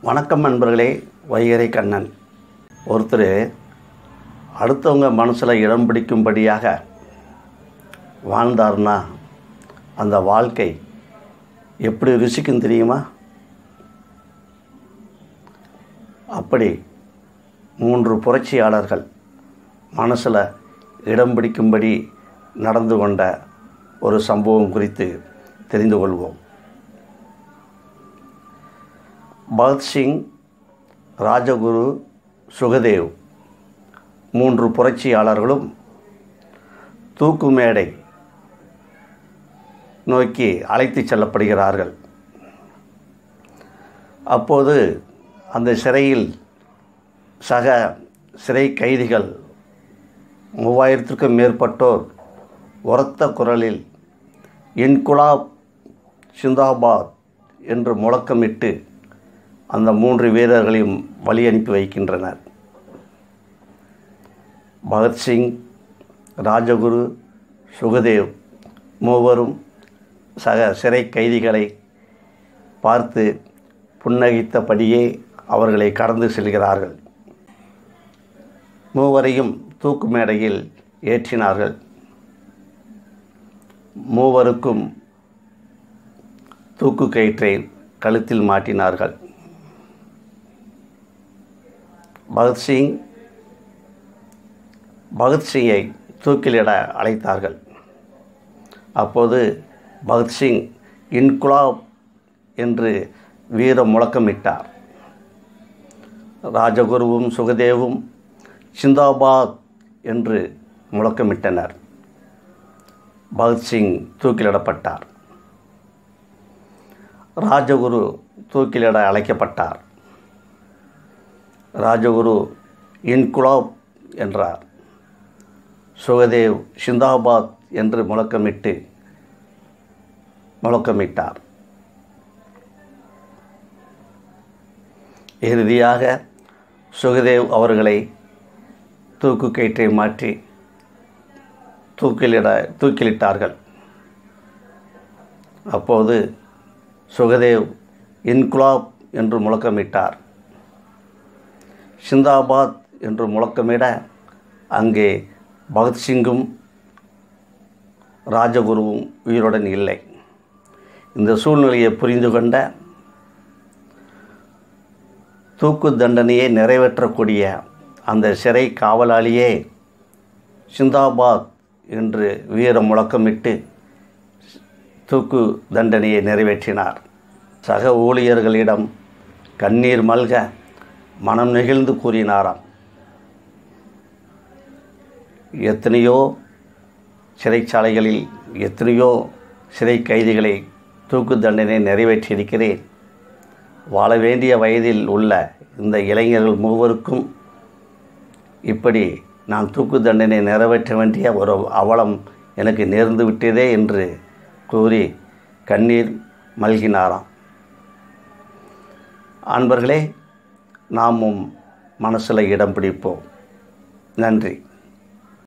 வணக்கம் நண்பர்களே வைகரை கண்ணன் ஒருத்தர் அடுத்தவங்க மனசில் இடம் பிடிக்கும்படியாக வாழ்ந்தார்னா அந்த வாழ்க்கை எப்படி ருசிக்கும் தெரியுமா அப்படி மூன்று புரட்சியாளர்கள் மனசில் இடம் பிடிக்கும்படி நடந்து கொண்ட ஒரு சம்பவம் குறித்து தெரிந்து கொள்வோம் பகத்சிங் ராஜகுரு சுகதேவ் மூன்று புரட்சியாளர்களும் தூக்கு மேடை நோக்கி அழைத்து செல்லப்படுகிறார்கள் அப்போது அந்த சிறையில் சக சிறை கைதிகள் மூவாயிரத்திற்கும் மேற்பட்டோர் உரத்த குரலில் இன்குலாப் சிந்தாபாத் என்று முழக்கமிட்டு அந்த மூன்று வீரர்களையும் வழி அனுப்பி வைக்கின்றனர் பகத்சிங் ராஜகுரு சுகதேவ் மூவரும் சக சிறை கைதிகளை பார்த்து புன்னகித்தபடியே அவர்களை கடந்து செல்கிறார்கள் மூவரையும் தூக்கு மேடையில் ஏற்றினார்கள் மூவருக்கும் தூக்கு கயிற்றை கழுத்தில் மாட்டினார்கள் பகத்சிங் பகத்சிங்கை தூக்கிலிட அழைத்தார்கள் அப்போது பகத்சிங் இன்குலாப் என்று வீர முழக்கமிட்டார் ராஜகுருவும் சுகதேவும் சிந்தாபாத் என்று முழக்கமிட்டனர் பகத்சிங் தூக்கிலிடப்பட்டார் ராஜகுரு தூக்கிலிட அழைக்கப்பட்டார் ராஜகுரு இன்குலாப் என்றார் சுகதேவ் சிந்தாபாத் என்று முழக்கமிட்டு முழக்கமிட்டார் இறுதியாக சுகதேவ் அவர்களை தூக்கு கயிற்றை மாற்றி தூக்கிலிட தூக்கிலிட்டார்கள் அப்போது சுகதேவ் இன்குலாப் என்று முழக்கமிட்டார் சிந்தாபாத் என்று முழக்கமிட அங்கே பகத்சிங்கும் ராஜகுருவும் உயிருடன் இல்லை இந்த சூழ்நிலையை புரிந்து கொண்ட தூக்கு தண்டனையை நிறைவேற்றக்கூடிய அந்த சிறை காவலாளியே சிந்தாபாத் என்று வீர முழக்கமிட்டு தூக்கு தண்டனையை நிறைவேற்றினார் சக ஊழியர்களிடம் கண்ணீர் மல்க மனம் நெகிழ்ந்து கூறினாராம் எத்தனையோ சிறைச்சாலைகளில் எத்தனையோ சிறை கைதிகளை தூக்கு தண்டனை நிறைவேற்றியிருக்கிறேன் வாழ வேண்டிய வயதில் உள்ள இந்த இளைஞர்கள் மூவருக்கும் இப்படி நான் தூக்கு தண்டனை நிறைவேற்ற வேண்டிய ஒரு அவலம் எனக்கு நேர்ந்து விட்டதே என்று கூறி கண்ணீர் மல்கினாராம் அன்பர்களே நாமும் மனசில் இடம் பிடிப்போம் நன்றி